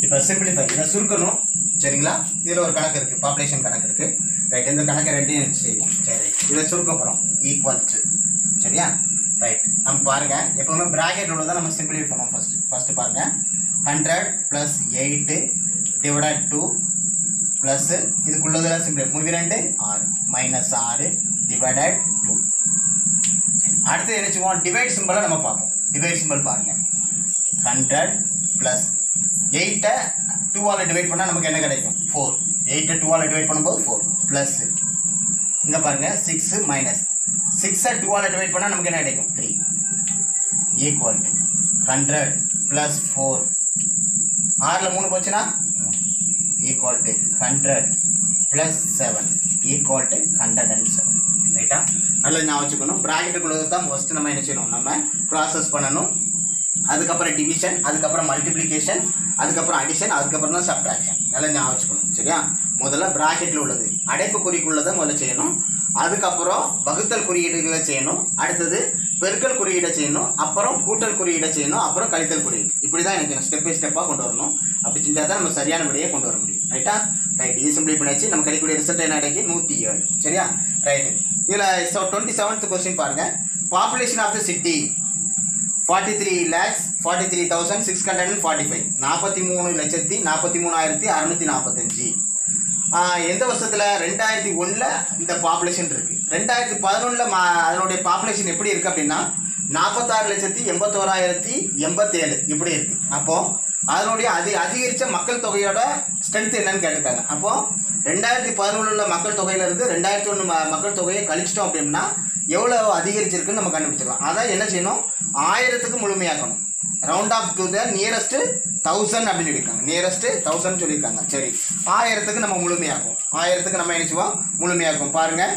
இப்போ சிம்பிளிஃபை இதை சுருக்கணும் சரிங்களா இதில் ஒரு கணக்கு இருக்குது பாப்புலேஷன் கணக்கு இருக்குது ரைட் இந்த கணக்கை ரெண்டையும் செய்வோம் சரி ரைட் இதை சுருக்க போகிறோம் ஈக்குவல் டு சரியா ரைட் நம்ம பாருங்கள் எப்போவுமே ப்ராக்கெட் உள்ளதை நம்ம சிம்பிளிஃபை பண்ணுவோம் ஃபஸ்ட்டு ஃபஸ்ட்டு பாருங்கள் hundred plus eight divided two plus இதுக்குள்ளதில் சிம்பிள் மூவி ரெண்டு ஆறு மைனஸ் ஆறு டிவைடட் டூ அடுத்து என்ன செய்வோம் டிவைட் சிம்பிளை நம்ம பார்ப்போம் டிவைட் சிம்பிள் பாருங்கள் ஹண்ட்ரட் ப்ளஸ் எயிட்டை டூவால் டிவைட் பண்ணால் நமக்கு என்ன கிடைக்கும் ஃபோர் எயிட்டை டூவால் டிவைட் பண்ணும்போது ஃபோர் ப்ளஸ் இங்கே பாருங்கள் சிக்ஸு மைனஸ் சிக்ஸை டூவால் டிவைட் பண்ணால் நமக்கு என்ன கிடைக்கும் three equal to hundred plus four ஆறில் மூணு போச்சுன்னா equal to hundred plus seven equal to hundred and seven ரைட்டா நல்லா ஞாபகம் வச்சுக்கணும் ப்ராக்கெட்டுக்குள்ளது தான் ஃபஸ்ட்டு நம்ம என்ன செய்யணும் நம்ம ப்ராசஸ் பண்ணணும் அதுக்கப்புறம் டிவிஷன் அதுக்கப்புறம் மல்டிப்ளிகேஷன் அதுக்கப்புறம் அடிஷன் அதுக்கப்புறம் தான் சப்ட்ராக்ஷன் நல்லா ஞாபகம் வச்சுக்கணும் சரியா முதல்ல ப்ராக்கெட்டில் உள்ளது அடைப்பு குறிக்குள்ளதை முதல்ல செய்யணும் அதுக்கப்புறம் வகுத்தல் குறியீடுகளை செய்யணும் அடுத்தது பெருக்கல் குறியீடை செய்யணும் அப்புறம் கூட்டல் குறியீடை செய்யணும் அப்புறம் கழித்தல் குறியீடு இப்படி தான் எனக்கு ஸ்டெப் பை ஸ்டெப்பாக கொண்டு வரணும் அப்படி செஞ்சால் தான் நம்ம சரியான விடையை கொண்டு வர முடியும் ரைட்டா ரைட் இது சிம்பிளி பண்ணியாச்சு நம்ம கிடைக்கக்கூடிய ரிசல்ட் என்ன கிடைக்கும் நூற்றி ஏழு சரியா ரைட்டு இதில் டுவெண்ட்டி செவன்த் கொஸ்டின் பாருங்கள் population of the city forty three lakhs forty three thousand six hundred and forty five நாற்பத்தி மூணு லட்சத்தி நாற்பத்தி மூணாயிரத்தி அறநூற்றி நாற்பத்தஞ்சு எந்த வருஷத்தில் ரெண்டாயிரத்தி ஒன்றில் இந்த பாப்புலேஷன் இருக்குது ரெண்டாயிரத்தி பதினொன்றில் மா அதனுடைய பாப்புலேஷன் எப்படி இருக்குது அப்படின்னா நாற்பத்தாறு லட்சத்தி எண்பத்தோராயிரத்தி எண்பத்தேழு இப்படி இருக்குது அப்போது அதனுடைய அதி அதிகரித்த மக்கள் தொகையோட ஸ்ட்ரென்த் என்னன்னு கேட்டிருக்காங்க அப்போது ரெண்டாயிரத்தி பதினொன்றில் மக்கள் தொகையிலேருந்து ரெண்டாயிரத்தி ஒன்று மக்கள் தொகையை கழிச்சிட்டோம் அப்படின்னா எவ்வளோ அதிகரிச்சிருக்குன்னு நம்ம கண்டுபிடிச்சிடலாம் அதான் என்ன செய்யணும் ஆயிரத்துக்கு முழுமையாக்கணும் round off to the nearest thousand அப்படின்னு சொல்லியிருக்காங்க நியரஸ்ட்டு தௌசண்ட் சொல்லியிருக்காங்க சரி ஆயிரத்துக்கு நம்ம முழுமையாக்கும் ஆயிரத்துக்கு நம்ம என்ன செய்வோம் முழுமையாக்கும் பாருங்கள்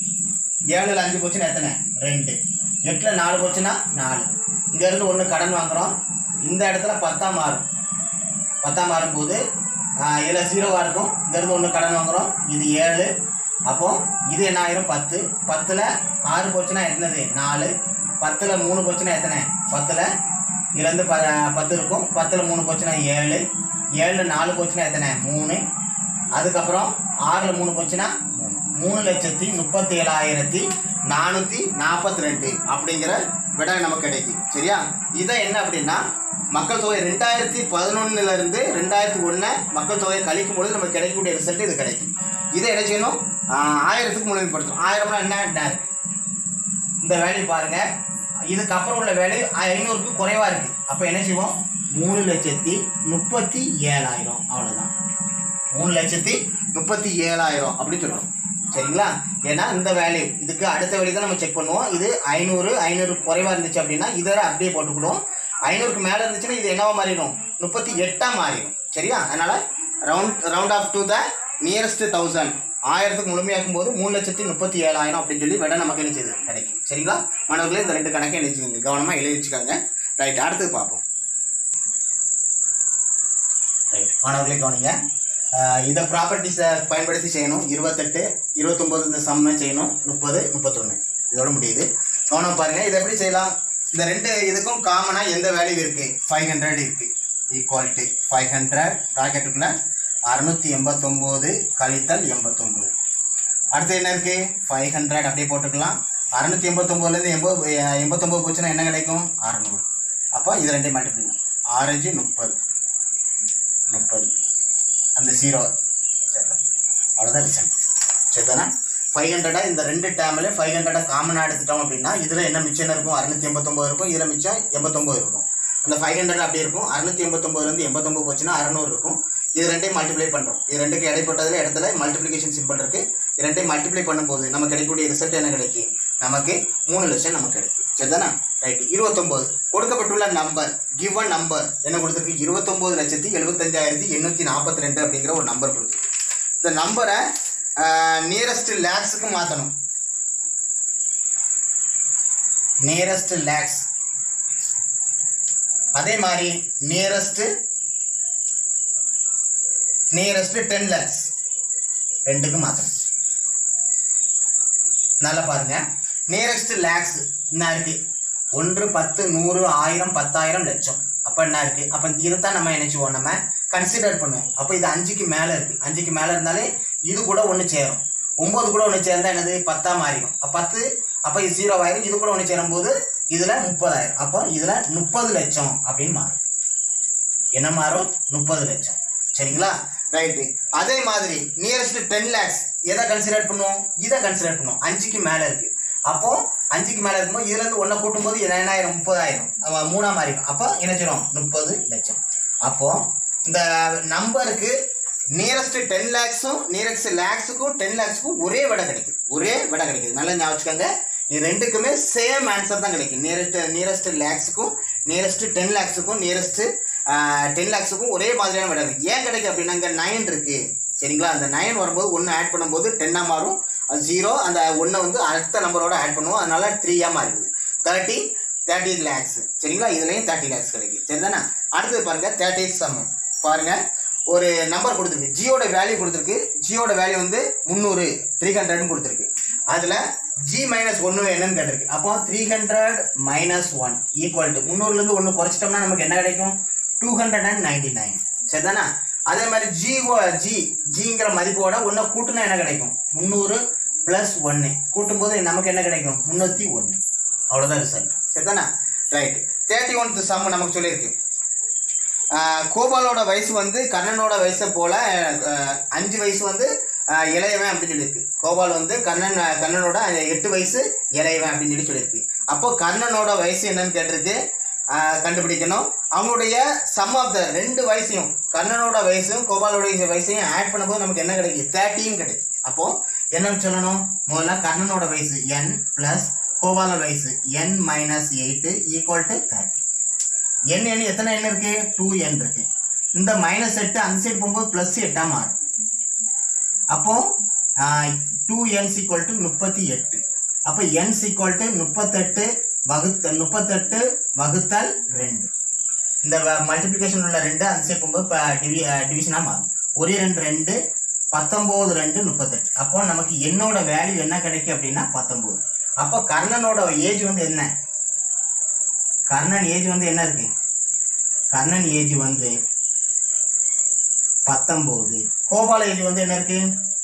ஏழில் அஞ்சு போச்சுன்னா எத்தனை ரெண்டு எட்டில் நாலு போச்சுன்னா நாலு இங்கேருந்து ஒன்று கடன் வாங்குகிறோம் இந்த இடத்துல பத்தாம் மாறும் பத்தாம் மாறும்போது இதில் ஜீரோவாக இருக்கும் இங்கேருந்து ஒன்று கடன் வாங்குகிறோம் இது ஏழு அப்போ இது என்ன ஆயிரும் பத்து பத்தில் ஆறு போச்சுன்னா என்னது நாலு பத்தில் மூணு போச்சுன்னா எத்தனை பத்தில் இதுலேருந்து ப பத்து இருக்கும் பத்தில் மூணு போச்சுன்னா ஏழு ஏழில் நாலு போச்சுன்னா எத்தனை மூணு அதுக்கப்புறம் ஆறில் மூணு போச்சுன்னா மூணு மூணு லட்சத்தி முப்பத்தி ஏழாயிரத்தி நானூற்றி நாற்பத்தி ரெண்டு அப்படிங்கிற விடை நமக்கு கிடைக்கும் சரியா இதை என்ன அப்படின்னா மக்கள் தொகை ரெண்டாயிரத்தி பதினொன்னுலேருந்து ரெண்டாயிரத்தி ஒன்று மக்கள் தொகையை கழிக்கும் பொழுது நமக்கு கிடைக்கக்கூடிய ரிசல்ட் இது கிடைக்கும் இதை என்ன செய்யணும் ஆஹ் ஆயிரத்துக்கு முழுமைப்படுத்தணும் ஆயிரம்னா என்ன என்ன இருக்கு இந்த வேல்யூ பாருங்க இதுக்கப்புறம் உள்ள வேல்யூ ஐநூறுக்கு குறைவா இருக்கு அப்போ என்ன செய்வோம் மூணு லட்சத்தி முப்பத்தி ஏழாயிரம் அவ்வளோதான் மூணு லட்சத்தி முப்பத்தி ஏழாயிரம் அப்படின்னு சொல்லுவோம் சரிங்களா ஏன்னா இந்த வேல்யூ இதுக்கு அடுத்த வேல்யூ தான் நம்ம செக் பண்ணுவோம் இது ஐநூறு ஐநூறு குறைவா இருந்துச்சு அப்படின்னா இதை அப்படியே போட்டுக்கிடுவோம் ஐநூறுக்கு மேலே இருந்துச்சுன்னா இது என்னவா மாறிடும் முப்பத்தி எட்டாக மாறிடும் சரியா அதனால round round off to the nearest thousand ஆயிரத்துக்கு முழுமையாக்கும் போது மூணு லட்சத்தி முப்பத்தி ஏழாயிரம் அப்படின்னு சொல்லி விட நமக்கு என்ன செய்யுது கிடைக்கும் சரிங்களா மாணவர்களே இந்த ரெண்டு கணக்கை என்ன செய்யுங்க கவனமாக எழுதி வச்சுக்கோங்க ரைட் அடுத்தது பார்ப்போம் ரைட் மாணவர்களே கவனிங்க ஆஹ் இதை ப்ராப்பர்ட்டிஸை பயன்படுத்தி செய்யணும் இருபத்தெட்டு இருபத்தொம்போது இந்த சம்மை செய்யணும் முப்பது முப்பத்தொன்று இதோட முடியுது கவனம் பாருங்கள் இதை எப்படி செய்யலாம் இந்த ரெண்டு இதுக்கும் காமனாக எந்த வேல்யூ இருக்குது ஃபைவ் ஹண்ட்ரட் இருக்குது ஈக்குவாலிட்டி ஃபைவ் ஹண்ட்ரட் ப்ராக்கெட்டுக்குள்ள அறுநூற்றி எண்பத்தொம்போது கழித்தல் எண்பத்தொம்போது அடுத்து என்ன இருக்குது ஃபைவ் ஹண்ட்ரட் அப்படியே போட்டுக்கலாம் அறுநூற்றி எண்பத்தொம்போதுலேருந்து எண்பது எண்பத்தொம்போது போச்சுன்னா என்ன கிடைக்கும் அறநூறு அப்போ இது ரெண்டையும் மல்டிப்ளிக்கும் ஆரஞ்சு முப்பது முப்பது அந்த ஜீரோ சேர்த்தோம் அவ்வளோதான் ரிசல்ட் சரிதானே ஃபைவ் ஹண்ட்ரடாக இந்த ரெண்டு டேமில் ஃபைவ் ஹண்ட்ரடாக காமனாக எடுத்துட்டோம் அப்படின்னா இதில் என்ன மிச்சம் இருக்கும் அறுநூத்தி எண்பத்தொம்போது இருக்கும் இதில் மிச்சம் எண்பத்தொம்போது இருக்கும் அந்த ஃபைவ் ஹண்ட்ரட் அப்படி இருக்கும் அறுநூத்தி எண்பத்தொம்போதுலேருந்து எண்பத்தொம்போது போச்சுன்னா அறநூறு இருக்கும் இது ரெண்டையும் மல்டிப்ளை பண்ணுறோம் இது ரெண்டுக்கு இடைப்பட்டதில் இடத்துல மல்டிப்ளிகேஷன் சிம்பிள் இருக்குது இது ரெண்டையும் மல்டிப்ளை பண்ணும்போது நமக்கு கிடைக்கக்கூடிய ரிசல்ட் என்ன கிடைக்கும் நமக்கு மூணு லட்சம் நமக்கு கிடைக்கும் சரிதானே ரைட் இருபத்தொம்போது கொடுக்கப்பட்டுள்ள நம்பர் கிவன் நம்பர் என்ன கொடுத்துருக்கு இருபத்தொம்போது லட்சத்தி எழுபத்தஞ்சாயிரத்தி எண்ணூற்றி நாற்பத்தி ரெண்டு அப்படிங்கிற ஒரு நம்பர் கொடுத்துருக்கு இந்த நம்பரை நியரஸ்ட் லேக்ஸுக்கு மாற்றணும் நியரஸ்ட் லேக்ஸ் அதே மாதிரி நியரஸ்ட் நியரஸ்ட் டென் லேக்ஸ் ரெண்டுக்கும் மாற்றணும் நல்லா பாருங்க நியரஸ்ட் லேக்ஸ் என்ன இருக்கு ஒன்று பத்து நூறு ஆயிரம் பத்தாயிரம் லட்சம் அப்போ அப்போ என்ன இருக்குது அப்போ இதைத்தான் நம்ம நினைச்சுவோம் நம்ம கன்சிடர் பண்ணுவோம் அப்போ இது அஞ்சுக்கு மேலே இருக்குது அஞ்சுக்கு மேலே இருந்தாலே இது கூட ஒன்று சேரும் ஒம்பது கூட ஒன்று சேர்ந்தா என்னது பத்தா மாறிடும் அப்ப பத்து அப்போ இது ஜீரோ ஆயிரும் இது கூட ஒன்று சேரும்போது இதில் முப்பதாயிரம் அப்போ இதில் முப்பது லட்சம் அப்படின்னு மாறும் என்ன மாறும் முப்பது லட்சம் சரிங்களா ரைட்டு அதே மாதிரி நியரஸ்ட் டென் லேக்ஸ் எதை கன்சிடர் பண்ணுவோம் இதை கன்சிடர் பண்ணுவோம் அஞ்சுக்கு மேலே இருக்கு அப்போ அஞ்சுக்கு மேலே இருக்கும்போது இதுல இருந்து ஒன்றை கூட்டும்போது எண்ணாயிரம் முப்பதாயிரம் அவ மூணா மாறிடும் அப்போ என்ன செய்யணும் முப்பது லட்சம் அப்போ இந்த நம்பருக்கு நியரஸ்ட் டென் லேக்ஸும் நியரஸ்ட் லேக்ஸுக்கும் டென் லேக்ஸுக்கும் ஒரே விடை கிடைக்குது ஒரே விடை கிடைக்குது நல்லா ஞாபகம் வச்சுக்கோங்க இது ரெண்டுக்குமே சேம் ஆன்சர் தான் கிடைக்கும் நியரஸ்ட் நியரஸ்ட் லேக்ஸுக்கும் நியரஸ்ட் டென் லேக்ஸுக்கும் நியரஸ்ட் டென் லேக்ஸுக்கும் ஒரே மாதிரியான விடை இருக்கு ஏன் கிடைக்கும் அப்படின்னா இங்கே நைன் இருக்கு சரிங்களா அந்த நைன் வரும்போது ஒன்று ஆட் பண்ணும்போது டென்னாக மாறும் அது ஜீரோ அந்த ஒன்றை வந்து அடுத்த நம்பரோட ஆட் பண்ணுவோம் அதனால த்ரீயாக மாறிடுது தேர்ட்டி தேர்ட்டி லேக்ஸ் சரிங்களா இதுலேயும் தேர்ட்டி லேக்ஸ் கிடைக்கும் சரிதானே அடுத்தது பாருங்க தேர்ட்டி செவன் பாருங்க ஒரு நம்பர் கொடுத்துருக்கு ஜியோட வேல்யூ கொடுத்துருக்கு ஜியோட வேல்யூ வந்து முந்நூறு த்ரீ ஹண்ட்ரட்னு கொடுத்துருக்கு அதில் ஜி மைனஸ் ஒன்று என்னன்னு கேட்டிருக்கு அப்போ three hundred minus one equal to முந்நூறுலேருந்து ஒன்று குறைச்சிட்டோம்னா நமக்கு என்ன கிடைக்கும் two hundred and ninety nine சரிதானா அதே மாதிரி ஜி ஜி ஜிங்கிற மதிப்போட ஒன்று கூட்டினா என்ன கிடைக்கும் முந்நூறு ப்ளஸ் ஒன்று கூட்டும்போது நமக்கு என்ன கிடைக்கும் முந்நூற்றி ஒன்று அவ்வளோதான் ரிசல்ட் சரிதானா ரைட் தேர்ட்டி ஒன்த் சம் நமக்கு சொல்லியிருக்கு ஆஹ் கோபாலோட வயசு வந்து கண்ணனோட வயசை போல ஆஹ் அஞ்சு வயசு வந்து ஆஹ் இளையவன் அப்படின்னு சொல்லியிருக்கு கோபால் வந்து கண்ணன் ஆஹ் கண்ணனோட எட்டு வயசு இளையவன் அப்படின்னு சொல்லி சொல்லியிருக்கு அப்போ கண்ணனோட வயசு என்னன்னு கேட்டிருக்கு ஆஹ் கண்டுபிடிக்கணும் அவங்களுடைய சம் ஆஃப் த ரெண்டு வயசையும் கண்ணனோட வயசும் கோபாலோட வயசையும் ஆட் பண்ணும்போது நமக்கு என்ன கிடைக்கும் தேர்ட்டின்னு கிடைக்கும் அப்போ என்னன்னு சொல்லணும் முதல்ல கண்ணனோட வயசு என் பிளஸ் கோபாலோட வயசு N minus eight equal to thirty N எண் எத்தனை எண் இருக்கு டூ என் இருக்கு இந்த மைனஸ் எட்டு அந்த சைடு போகும்போது ப்ளஸ் எட்டா மாறும் அப்போ டூ என் சீக்வல் டு முப்பத்தி எட்டு அப்போ என் சீக்வல் டு முப்பத்தெட்டு வகுத்த முப்பத்தெட்டு வகுத்தல் ரெண்டு இந்த மல்டிப்ளிகேஷன் உள்ள ரெண்டு அந்த சைடு போகும்போது இப்போ டிவி டிவிஷனாக மாறும் ஒரே ரெண்டு ரெண்டு பத்தொம்போது ரெண்டு முப்பத்தெட்டு அப்போ நமக்கு என்னோட வேல்யூ என்ன கிடைக்கும் அப்படின்னா பத்தொம்போது அப்போ கர்ணனோட ஏஜ் வந்து என்ன கர்ணன் ஏஜ் வந்து என்ன இருக்கு கர்ணன் ஏஜ் வந்து பத்தொம்போது கோபால ஏஜ் வந்து என்ன இருக்கு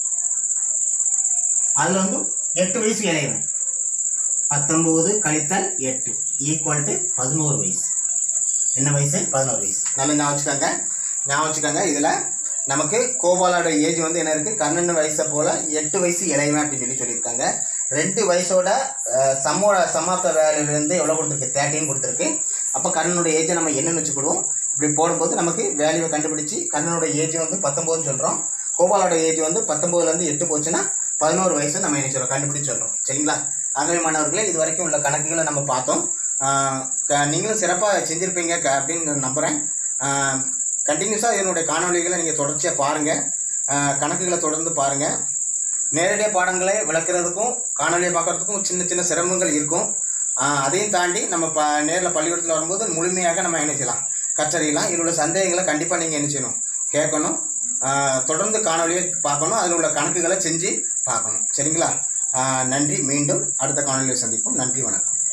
அதுல வந்து எட்டு வயசு இளையவன் பத்தொம்போது கழித்தல் எட்டு ஈக்குவல் டு பதினோரு வயசு என்ன வயசு பதினோரு வயசு நல்லா ஞாபகம் வச்சுக்கோங்க ஞாபகம் வச்சுக்கோங்க இதுல நமக்கு கோபாலோட ஏஜ் வந்து என்ன இருக்கு கர்ணன் வயசை போல எட்டு வயசு இளையவன் அப்படின்னு சொல்லி சொல்லியிருக்காங்க ரெண்டு வயசோட அஹ், சம்மோட சமாப்த வேல்யூலேருந்து எவ்வளோ கொடுத்துருக்கு தேர்ட்டின்னு கொடுத்துருக்கு அப்போ கர்ணனோட ஏஜை நம்ம என்னன்னு வச்சுக்கிடுவோம் இப்படி போடும்போது நமக்கு வேல்யூவை கண்டுபிடிச்சி கர்ணனோட ஏஜ் வந்து பத்தொம்போதுன்னு சொல்கிறோம் கோபாலோட ஏஜ் வந்து பத்தொம்போதுலேருந்து எட்டு போச்சுன்னா பதினோரு வயசு நம்ம என்ன சொல்கிறோம் கண்டுபிடிச்சு சொல்கிறோம் சரிங்களா ஆகவே மாணவர்களே இது வரைக்கும் உள்ள கணக்குகளை நம்ம பார்த்தோம் ஆஹ் க- நீங்களும் சிறப்பாக செஞ்சுருப்பீங்க க அப்படின்னு நம்புகிறேன் கண்டினியூஸாக இதனுடைய காணொளிகளை நீங்கள் தொடர்ச்சியாக பாருங்கள் கணக்குகளை தொடர்ந்து பாருங்கள் நேரடியாக பாடங்களை விளக்குறதுக்கும் காணொலியை பார்க்கறதுக்கும் சின்ன சின்ன சிரமங்கள் இருக்கும் ஆஹ் அதையும் தாண்டி நம்ம ப நேரில் பள்ளிக்கூடத்தில் வரும்போது முழுமையாக நம்ம என்ன செய்யலாம் கற்றறியலாம் இதில் உள்ள சந்தேகங்களை கண்டிப்பாக நீங்கள் என்ன செய்யணும் கேட்கணும் ஆஹ் தொடர்ந்து காணொலியை பார்க்கணும் அதில் உள்ள கணக்குகளை செஞ்சு பார்க்கணும் சரிங்களா ஆஹ் நன்றி மீண்டும் அடுத்த காணொலியை சந்திப்போம் நன்றி வணக்கம்